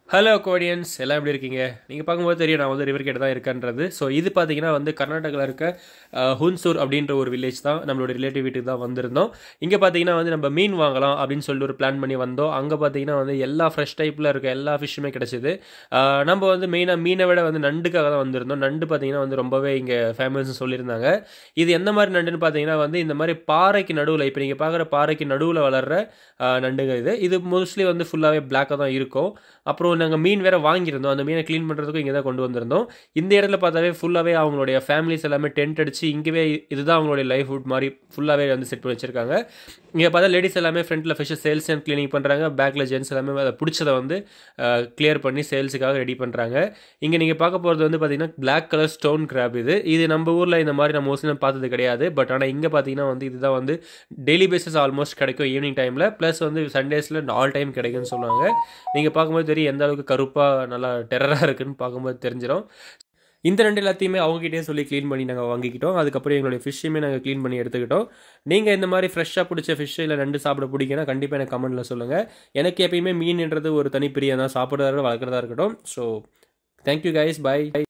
hello கோடியன்ஸ் எல்லாம் எப்படி இருக்கீங்க நீங்கள் பார்க்கும்போது தெரியும் நான் வந்து ரிவர் கேட் தான் இருக்கேன்றது ஸோ இது பார்த்தீங்கன்னா வந்து கர்நாடகாவில் இருக்க அஹ், ஹுன்சூர் அப்படின்ற ஒரு வில்லேஜ் தான் நம்மளோட ரிலேட்டிவ் வீட்டுக்கு தான் வந்திருந்தோம் இங்கே பார்த்தீங்கன்னா வந்து நம்ம மீன் வாங்கலாம் அப்படின்னு சொல்லிட்டு ஒரு பிளான் பண்ணி வந்தோம் அங்கே பார்த்தீங்கன்னா வந்து எல்லா ஃப்ரெஷ் டைப்பில் இருக்க எல்லா ஃபிஷ்ஷுமே கிடச்சிது நம்ம வந்து மெயினாக மீனை விட வந்து நண்டுக்காக தான் வந்திருந்தோம் நண்டு பார்த்தீங்கன்னா வந்து ரொம்பவே இங்கே ஃபேமஸ்னு சொல்லியிருந்தாங்க இது எந்த மாதிரி நண்டுன்னு பார்த்தீங்கன்னா வந்து இந்த மாதிரி பாறைக்கு நடுவில் இப்போ நீங்கள் பார்க்குற பாறைக்கு நடுவில் வளர்ற அஹ், நண்டுங்க இது இது மோஸ்ட்லி வந்து ஃபுல்லாகவே பிளாக்காக தான் இருக்கும் அப்புறம் நாங்கள் மீன் வேறு வாங்கியிருந்தோம் அந்த மீனை க்ளீன் பண்ணுறதுக்கும் இங்கே தான் கொண்டு வந்திருந்தோம் இந்த இடத்துல பார்த்தாவே ஃபுல்லாகவே அவங்களுடைய ஃபேமிலிஸ் எல்லாமே டென்ட் அடிச்சு இங்கேவே இதுதான் அவங்களுடைய லைஃப் ஃபுட் மாதிரி ஃபுல்லாகவே வந்து செட் பண்ணி வச்சிருக்காங்க இங்கே பார்த்தா லேடிஸ் எல்லாமே ஃப்ரண்ட்டில் ஃபிஷ் சேல்ஸ் அண்ட் க்ளீனிங் பண்ணுறாங்க பேக்கில் ஜென்ஸ் எல்லாமே அதை பிடிச்சதை வந்து கிளியர் பண்ணி சேல்ஸுக்காக ரெடி பண்ணுறாங்க இங்கே நீங்கள் பார்க்க போகிறது வந்து பார்த்தீங்கன்னா பிளாக் கலர் ஸ்டோன் கிராப் இது இது நம்ம ஊரில் இந்த மாதிரி நான் மோஸ்ட்லி பார்த்தது கிடையாது பட் ஆனால் இங்கே பார்த்தீங்கன்னா வந்து இதுதான் வந்து டெய்லி பேசிஸ் ஆல்மோஸ்ட் கிடைக்கும் ஈவினிங் டைமில் ப்ளஸ் வந்து சண்டேஸில் ஆல் டைம் கிடைக்கும்னு சொல்லுவாங்க நீங்கள் பார்க்கும்போது தெரியும் எந்த அளவுக்கு கருப்பாக நல்லா டெரராக இருக்குன்னு பார்க்கும்போது தெரிஞ்சிடும் இந்த ரெண்டு எல்லாத்தையுமே அவங்ககிட்டயே சொல்லி க்ளீன் பண்ணி நாங்கள் வாங்கிக்கிட்டோம் அதுக்கப்புறம் எங்களுடைய ஃபிஷ்ஷுமே நாங்கள் க்ளீன் பண்ணி எடுத்துக்கிட்டோம் நீங்கள் இந்த மாதிரி ஃப்ரெஷ்ஷாக பிடிச்ச ஃபிஷ் இல்லை ரெண்டு சாப்பிட பிடிக்குன்னா கண்டிப்பாக எனக்கு கமெண்ட்டில் சொல்லுங்கள் எனக்கு எப்பயுமே மீன்ன்றது ஒரு தனி பிரியம் தான் சாப்பிட்றதா வளர்க்குறதா இருக்கட்டும் ஸோ தேங்க்யூ கைஸ் பை